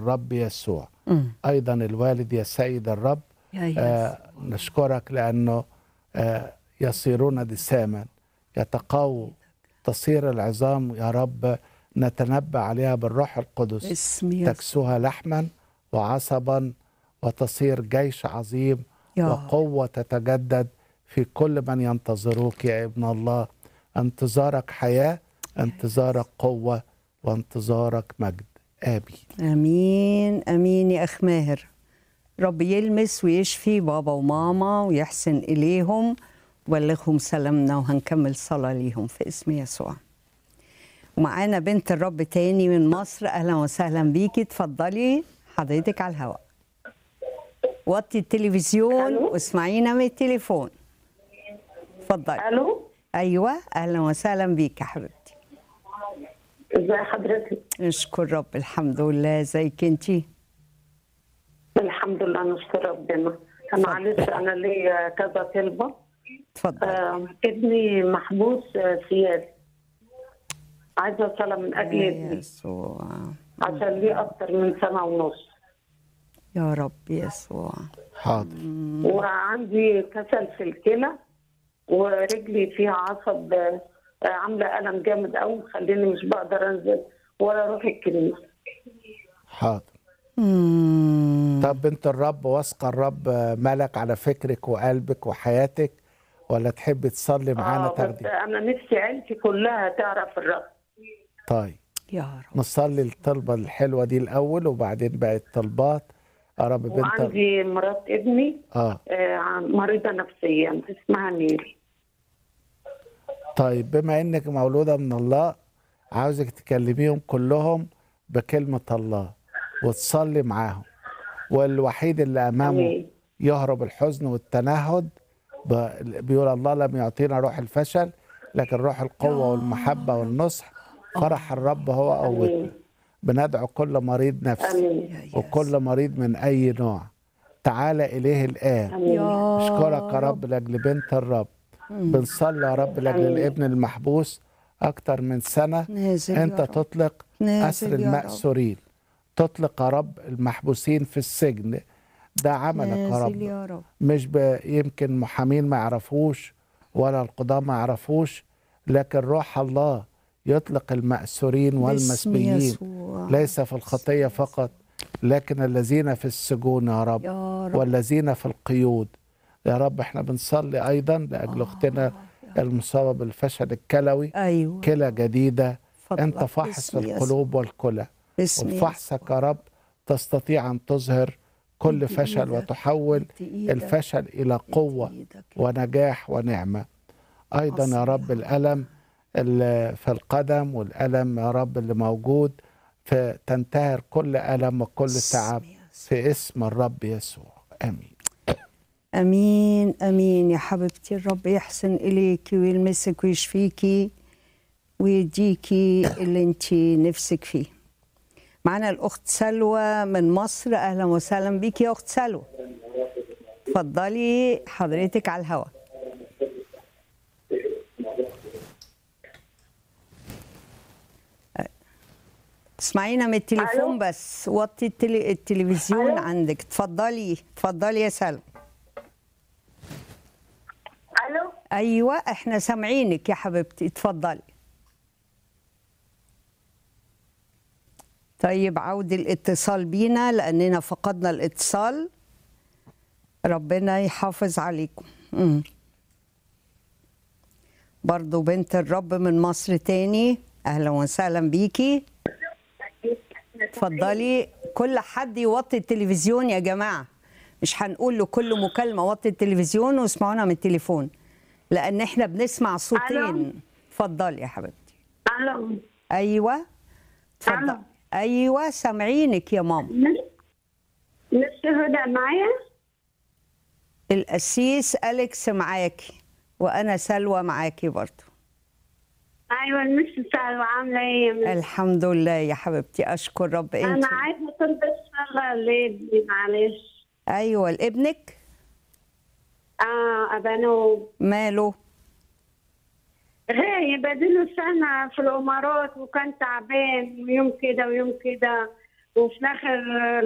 الرب يسوع مم. أيضا الوالد يا سيد الرب يا يس. آه نشكرك لأنه آه يصيرون دساما يتقووا تصير العظام يا رب نتنبأ عليها بالروح القدس باسم يسوع تكسوها لحما وعصبا وتصير جيش عظيم يا وقوة تتجدد في كل من ينتظروك يا ابن الله انتظارك حياة انتظارك قوة وانتظارك مجد آمين امين امين يا اخ ماهر رب يلمس ويشفي بابا وماما ويحسن اليهم وبلغهم سلامنا وهنكمل صلاه ليهم في اسم يسوع ومعانا بنت الرب تاني من مصر اهلا وسهلا بيكي اتفضلي حضرتك على الهواء وطي التلفزيون ألو؟ واسمعينا من التليفون اتفضلي الو ايوه اهلا وسهلا بيك يا حبيبتي ازي حضرتك نشكر رب الحمد لله ازيك انتي الحمد لله نشكر ربنا معلش انا ليا كذا طلبه اتفضلي آه ابني محبوس آه، سياسي عايزه صلاه من اجل يا ابني يسوع عشان ليه اكتر من سنه ونص يا رب يسوع حاضر وعندي كسل في الكلى ورجلي فيها عصب آه، عامله الم جامد قوي مخليني مش بقدر انزل ولا اروح الكنيسه حاضر مم. طب بنت الرب واثقة الرب ملك على فكرك وقلبك وحياتك ولا تحب تصلي معانا اه بس تاخدي انا نفسي عيلتي كلها تعرف الرب طيب يا رب نصلي الطلبة الحلوة دي الأول وبعدين باقي الطلبات يا رب بنت وعندي مرات ابني اه آه، مريضة نفسيا اسمها نيل طيب بما انك مولودة من الله عاوزك تكلميهم كلهم بكلمة الله وتصلي معاهم والوحيد اللي أمامه آمين. يهرب الحزن والتنهد ب- بيقول الله لم يعطينا روح الفشل لكن روح القوة والمحبة والنصح فرح الرب هو قوتنا آمين. بندعو كل مريض نفسي امين يا يس. وكل مريض من أي نوع تعال إليه الآن امين يا اشكرك يا رب لاجل بنت الرب بنصلي يا رب لاجل آمين. الابن المحبوس اكتر من سنه نازل انت يا رب. تطلق نازل اسر يا رب. المأسورين تطلق يا رب المحبوسين في السجن ده عملك يا نازل رب يا رب مش ب- يمكن محامين ما يعرفوش ولا القضاة ما يعرفوش لكن روح الله يطلق المأسورين باسم والمسبيين يسوع. ليس في الخطية فقط لكن الذين في السجون يا رب يا رب والذين في القيود يا رب احنا بنصلي ايضا لاجل اختنا المصابه بالفشل الكلوي ايوه كلى جديده فضلك انت فاحص باسم يسوع. القلوب والكلى باسم وبفحصك يا رب تستطيع ان تظهر كل مد فشل إيدك، وتحول مد إيدك، الفشل الى مد قوه إيدك. ونجاح ونعمه ايضا يا رب الالم اللي في القدم والالم يا رب اللي موجود فتنتهر كل الم وكل باسم تعب يسوع. في اسم الرب يسوع امين امين امين يا حبيبتي الرب يحسن اليكي ويلمسك ويشفيكي ويديكي اللي انت نفسك فيه معانا الاخت سلوى من مصر اهلا وسهلا بيكي يا اخت سلوى اتفضلي حضرتك على الهواء تسمعينا من التليفون ألو؟ بس وطي التلي... التلفزيون ألو؟ عندك اتفضلي اتفضلي يا سلوى الو ايوه احنا سامعينك يا حبيبتي اتفضلي طيب عود الاتصال بينا لاننا فقدنا الاتصال ربنا يحافظ عليكم مم. برضو بنت الرب من مصر تاني اهلا وسهلا بيكي اتفضلي كل حد يوطي التلفزيون يا جماعه مش هنقول لكل مكالمه وطي التلفزيون واسمعونا من التليفون لان احنا بنسمع صوتين اتفضلي يا حبيبتي الو ايوه اتفضلي ألو. ايوه سامعينك يا ماما مش هدى معايا القسيس اليكس معاكي وانا سلوى معاكي برضو ايوه المس سلوى عامله ايه يا مس؟ الحمد لله يا حبيبتي اشكر رب انت انا عايزه طلب الصلاه لابني معلش ايوه لابنك اه ابانو ماله غايب اديله سنه في الامارات وكان تعبان ويوم كده ويوم كده وفي الاخر